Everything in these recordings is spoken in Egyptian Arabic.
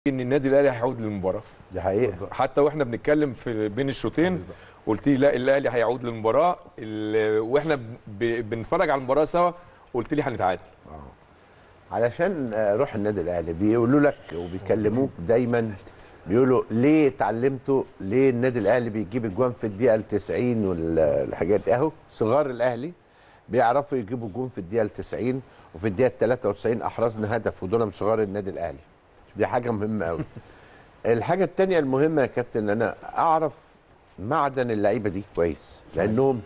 ان النادي الاهلي هيعود للمباراه دي حقيقه حتى واحنا بنتكلم في بين الشوطين قلت لي لا الاهلي هيعود للمباراه ال- واحنا ب- بنتفرج على المباراه سوا قلت لي هنتعادل علشان آه، روح النادي الاهلي بيقولوا لك وبيكلموك دايما بيقولوا ليه اتعلمتوا ليه النادي الاهلي بيجيب الجوان في الدقيقه ال 90 والحاجات دي اهو صغار الاهلي بيعرفوا يجيبوا جون في الدقيقه ال 90 وفي الدقيقه ال 93 احرزنا هدف ودول من صغار النادي الاهلي دي حاجه مهمه قوي الحاجه الثانيه المهمه يا كابتن ان انا اعرف معدن اللعيبه دي كويس لانهم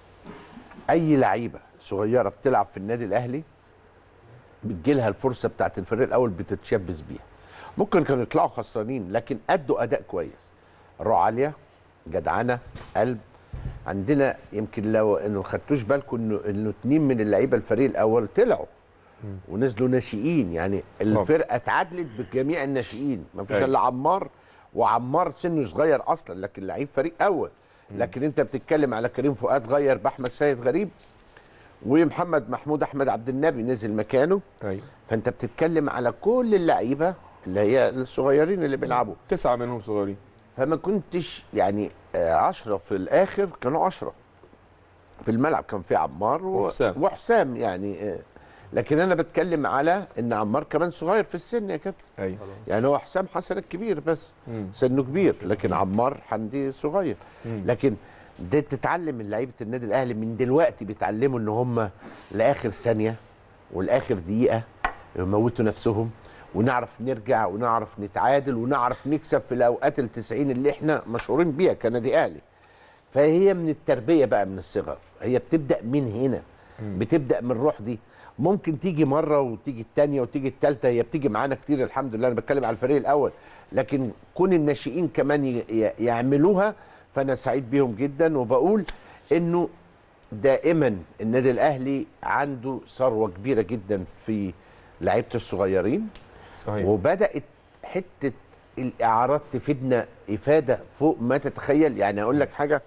اي لعيبه صغيره بتلعب في النادي الاهلي بتجيلها الفرصه بتاعت الفريق الاول بتتشبث بيها ممكن كانوا يطلعوا خسرانين لكن ادوا اداء كويس روح عاليه جدعنه قلب عندنا يمكن لو انه ما خدتوش بالكم انه انه اتنين من اللعيبه الفريق الاول طلعوا ونزلوا ناشئين يعني الفرقه اتعادلت بجميع الناشئين ما فيش أيوة. الا عمار وعمار سنه صغير اصلا لكن لعيب فريق اول لكن انت بتتكلم على كريم فؤاد غير باحمد سيد غريب ومحمد محمود احمد عبد النبي نزل مكانه ايوه فانت بتتكلم على كل اللعيبه اللي هي الصغيرين اللي بيلعبوا تسعه منهم صغيرين فما كنتش يعني آه، عشرة في الاخر كانوا عشرة في الملعب كان في عمار و- وحسام. وحسام يعني آه، لكن انا بتكلم على ان عمار كمان صغير في السن يا كابتن ايوه يعني هو حسام حسن الكبير بس مم. سنه كبير لكن عمار حمدي صغير مم. لكن ده تتعلم من لعيبه النادي الاهلي من دلوقتي بيتعلموا ان هم لاخر ثانيه ولاخر دقيقه يموتوا نفسهم ونعرف نرجع ونعرف نتعادل ونعرف نكسب في الاوقات التسعين اللي احنا مشهورين بيها كنادي اهلي فهي من التربيه بقى من الصغر هي بتبدا من هنا بتبدا من الروح دي ممكن تيجي مره وتيجي الثانيه وتيجي الثالثه هي بتيجي معانا كتير الحمد لله انا بتكلم على الفريق الاول لكن كون الناشئين كمان ي- ي- يعملوها فانا سعيد بيهم جدا وبقول انه دائما النادي الاهلي عنده ثروه كبيره جدا في لعيبه الصغيرين صحيح وبدات حته الاعارات تفيدنا افاده فوق ما تتخيل يعني اقول لك حاجه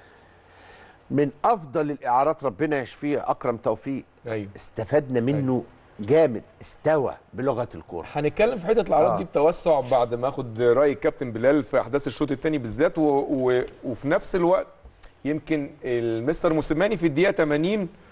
من افضل الاعارات ربنا يشفيه اكرم توفيق ايوه استفدنا منه جامد استوى بلغه الكوره هنتكلم في حته الاعراض آه. دي بتوسع بعد ما اخد راي الكابتن بلال في احداث الشوط الثاني بالذات و... و... وفي نفس الوقت يمكن المستر موسيماني في الدقيقه 80